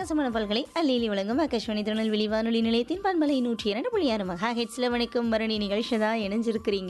ரசமான பல்களை அல்லிலி வழங்கும் ஆகாஷ்வாணி திருநெல்வேலி வானொலி நிலையத்தின் பண்பலை நூற்றி இரண்டு புள்ளி ஆறு மகா ஹெட்ஸில் வணக்கம் மரணி நிகழ்ச்சி தான் இணைஞ்சிருக்கிறீங்க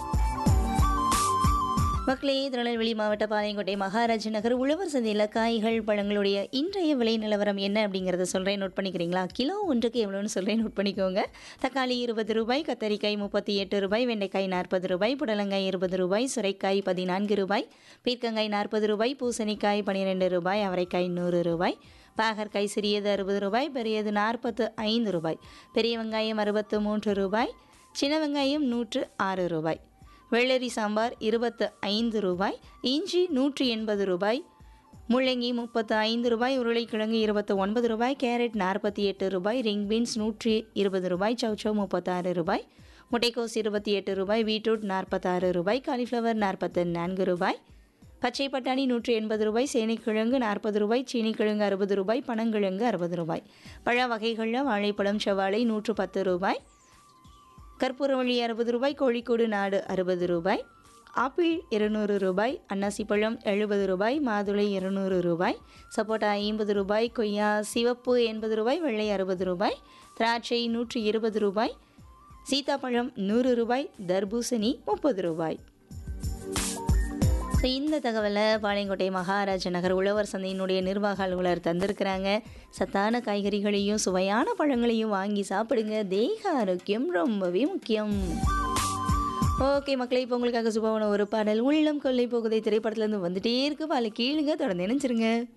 மக்களே திருநெல்வேலி மாவட்ட பாளையங்கோட்டை மகாராஜ் நகர் உழவர் சந்தையில் காய்கள் பழங்களுடைய இன்றைய விலை நிலவரம் என்ன அப்படிங்கிறத சொல்கிறேன் நோட் பண்ணிக்கிறீங்களா கிலோ ஒன்றுக்கு எவ்வளோன்னு சொல்கிறேன் நோட் பண்ணிக்கோங்க தக்காளி இருபது ரூபாய் கத்தரிக்காய் முப்பத்தி எட்டு ரூபாய் வெண்டைக்காய் நாற்பது ரூபாய் புடலங்காய் இருபது ரூபாய் சுரைக்காய் பதினான்கு ரூபாய் பீர்க்கங்காய் நாற்பது ரூபாய் பூசணிக்காய் பன்னிரெண்டு ரூபாய் அவரைக்காய் நூறு ரூபாய் பாகற்காய் சிறியது அறுபது ரூபாய் பெரியது நாற்பத்து ஐந்து ரூபாய் பெரிய வெங்காயம் அறுபத்து மூன்று ரூபாய் சின்ன வெங்காயம் நூற்று ஆறு ரூபாய் வெள்ளரி சாம்பார் இருபத்து ஐந்து ரூபாய் இஞ்சி நூற்றி எண்பது ரூபாய் முள்ளங்கி முப்பத்து ஐந்து ரூபாய் உருளைக்கிழங்கு இருபத்து ஒன்பது ரூபாய் கேரட் நாற்பத்தி எட்டு ரூபாய் ரிங் பீன்ஸ் நூற்றி இருபது ரூபாய் சௌச்சௌ முப்பத்தாறு ரூபாய் முட்டைக்கோஸ் இருபத்தி எட்டு ரூபாய் பீட்ரூட் நாற்பத்தாறு ரூபாய் காலிஃப்ளவர் நாற்பத்து நான்கு ரூபாய் பச்சை பட்டாணி நூற்றி எண்பது ரூபாய் சேனைக்கிழங்கு நாற்பது ரூபாய் சீனிக்கிழங்கு அறுபது ரூபாய் பனங்கிழங்கு அறுபது ரூபாய் பழ வகைகளில் வாழைப்பழம் செவ்வாழை நூற்று பத்து ரூபாய் கற்பூரவள்ளி அறுபது ரூபாய் கோழிக்கோடு நாடு அறுபது ரூபாய் ஆப்பிள் இருநூறு ரூபாய் அன்னாசி பழம் எழுபது ரூபாய் மாதுளை இருநூறு ரூபாய் சப்போட்டா ஐம்பது ரூபாய் கொய்யா சிவப்பு எண்பது ரூபாய் வெள்ளை அறுபது ரூபாய் திராட்சை நூற்றி இருபது ரூபாய் சீதாப்பழம் நூறு ரூபாய் தர்பூசணி முப்பது ரூபாய் ஸோ இந்த தகவலை பாளையங்கோட்டை மகாராஜ நகர் உழவர் சந்தையினுடைய நிர்வாக அலுவலர் தந்திருக்கிறாங்க சத்தான காய்கறிகளையும் சுவையான பழங்களையும் வாங்கி சாப்பிடுங்க தேக ஆரோக்கியம் ரொம்பவே முக்கியம் ஓகே மக்களே இப்போ உங்களுக்காக சுபமான ஒரு பாடல் உள்ளம் கொள்ளை போகுதை திரைப்படத்துலேருந்து வந்துட்டே இருக்கு பாலை கீழுங்க தொடர்ந்து நினைச்சிருங்க